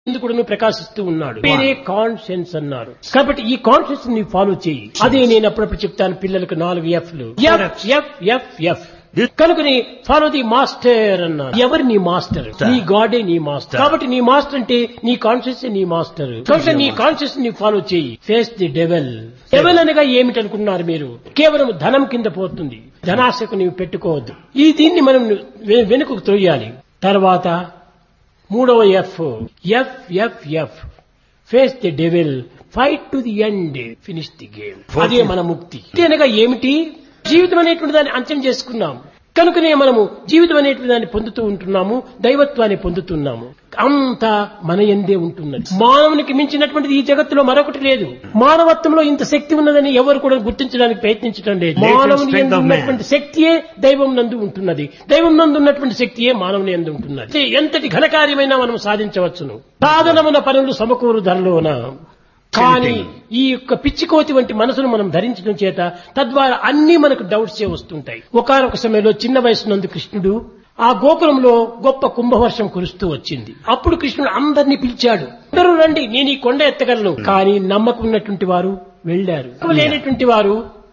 కూడా ప్రకాశిస్తూ ఉన్నాడు పేరే కాన్షియన్స్ అన్నారు కాబట్టి ఈ కాన్షియన్స్ ని ఫాలో చేయి అదే నేను అప్పుడప్పుడు చెప్తాను పిల్లలకు నాలుగు ఎఫ్లు ఎఫ్ ఎఫ్ ఎఫ్ ఎఫ్ కనుకని ఫాలో ది మాస్టర్ అన్నారు ఎవరు నీ మాస్టర్ నీ గాడే నీ మాస్టర్ కాబట్టి నీ మాస్టర్ అంటే నీ కాన్షియస్ నీ మాస్టర్ కాబట్టి నీ కాన్షియస్ ని ఫాలో చేయి ఫేస్ ది డెవెల్ డెవెల్ అనగా ఏమిటనుకున్నారు మీరు కేవలం ధనం కింద పోతుంది ధనాశకు నీవు పెట్టుకోవద్దు ఈ దీన్ని మనం వె- వెనుకకు తొయ్యాలి తర్వాత మూడవ F F F F face the devil fight to the end finish the game అదే మన ముక్తి ఇది అనగా ఏమిటి జీవితం అనేటువంటి దాన్ని అంచం చేసుకున్నాం కనుకనే మనము జీవితం అనేటువంటి దాన్ని పొందుతూ ఉంటున్నాము దైవత్వాన్ని పొందుతున్నాము అంతా మన ఎందే ఉంటున్నది మానవునికి మించినటువంటిది ఈ జగత్తులో మరొకటి లేదు మానవత్వంలో ఇంత శక్తి ఉన్నదని ఎవరు కూడా గుర్తించడానికి ప్రయత్నించడం లేదు Latent మానవుని strength యందు of man. ఉన్నటువంటి శక్తియే దైవం నందు ఉంటున్నది దైవం నందు ఉన్నటువంటి శక్తియే మానవుని యందు ఉంటున్నది ఇది ఎంతటి ఘనకార్యమైనా మనం సాధించవచ్చును సాధనమున పనులు సమకూరు ధరలోన కానీ ఈ యొక్క పిచ్చికోతి వంటి మనసును మనం ధరించడం చేత తద్వారా అన్ని మనకు డౌట్స్ వస్తుంటాయి ఒకనొక సమయంలో చిన్న వయసునందు కృష్ణుడు ఆ గోకులంలో గొప్ప కుంభవర్షం కురుస్తూ వచ్చింది అప్పుడు కృష్ణుడు అందరినీ పిలిచాడు అందరూ రండి నేను ఈ కొండ ఎత్తగలను కానీ నమ్మకం ఉన్నటువంటి వారు వెళ్లారు లేనటువంటి వారు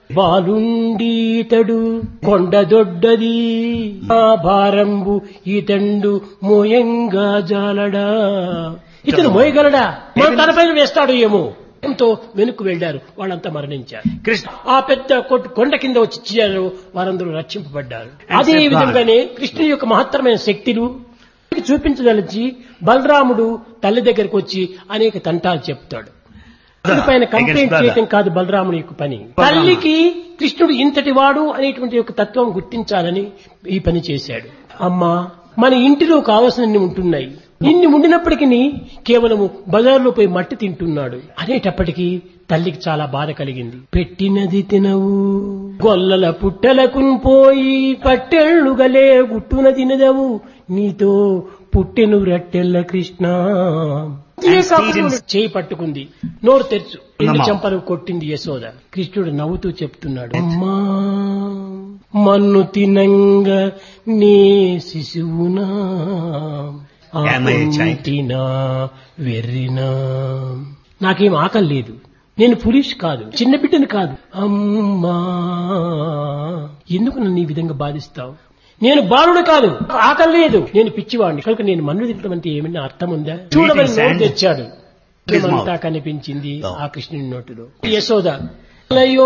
బాలుండీతడు కొండదొడ్డది ఆ భారంబు ఈతండు మోయంగా జాలడా ఇతను మోయగలడా మన తలపైన వేస్తాడు ఏమో ఎంతో వెనుక్కు వెళ్లారు వాళ్ళంతా మరణించారు కృష్ణ ఆ పెద్ద కొట్టు- కొండ కింద వచ్చి ఇచ్చారు వారందరూ రక్షింపబడ్డారు And అదే said విధంగానే కృష్ణుని యొక్క మహత్తరమైన శక్తులు చూపించదలిచి బలరాముడు తల్లి దగ్గరకు వచ్చి అనేక తంటాలు చెప్తాడు పైన కంప్లైంట్ Against brother. చేయటం కాదు బలరాముని యొక్క పని తల్లికి కృష్ణుడు ఇంతటి వాడు అనేటువంటి యొక్క తత్వం గుర్తించాలని ఈ పని చేశాడు అమ్మా మన ఇంటిలో కావలసినన్ని ఉంటున్నాయి ఇన్ని ఉండినప్పటికీ కేవలము బజార్లో పోయి మట్టి తింటున్నాడు అనేటప్పటికీ తల్లికి చాలా బాధ కలిగింది పెట్టినది తినవు గొల్లల పుట్టలకు పోయి పట్టెళ్ళుగలే గుట్టున తినదవు నీతో పుట్టెను రట్టెల్ల కృష్ణ ఇదే కాకుండా చేయి పట్టుకుంది నోరు తెరుచు రెండు అమ్మా. చెంపలు కొట్టింది యశోద కృష్ణుడు నవ్వుతూ చెప్తున్నాడు అమ్మా మన్ను తినంగ నీ శిశువునా Am I a child? ఆకుంటినా వెర్రినా నాకేం ఆకలి లేదు నేను పులిష్ కాదు చిన్న బిడ్డను కాదు అమ్మా ఎందుకు నన్ను ఈ విధంగా బాధిస్తావు నేను బాలుడు కాదు ఆకలి లేదు నేను పిచ్చివాడిని కనుక నేను మన్ను తినడం అంటే ఏమైనా అర్థం ఉందా చూడమని నోరు sand. తెచ్చాడు His mouth. అంతా కనిపించింది Oh. ఆ కృష్ణుని నోటిలో యశోద అయ్యో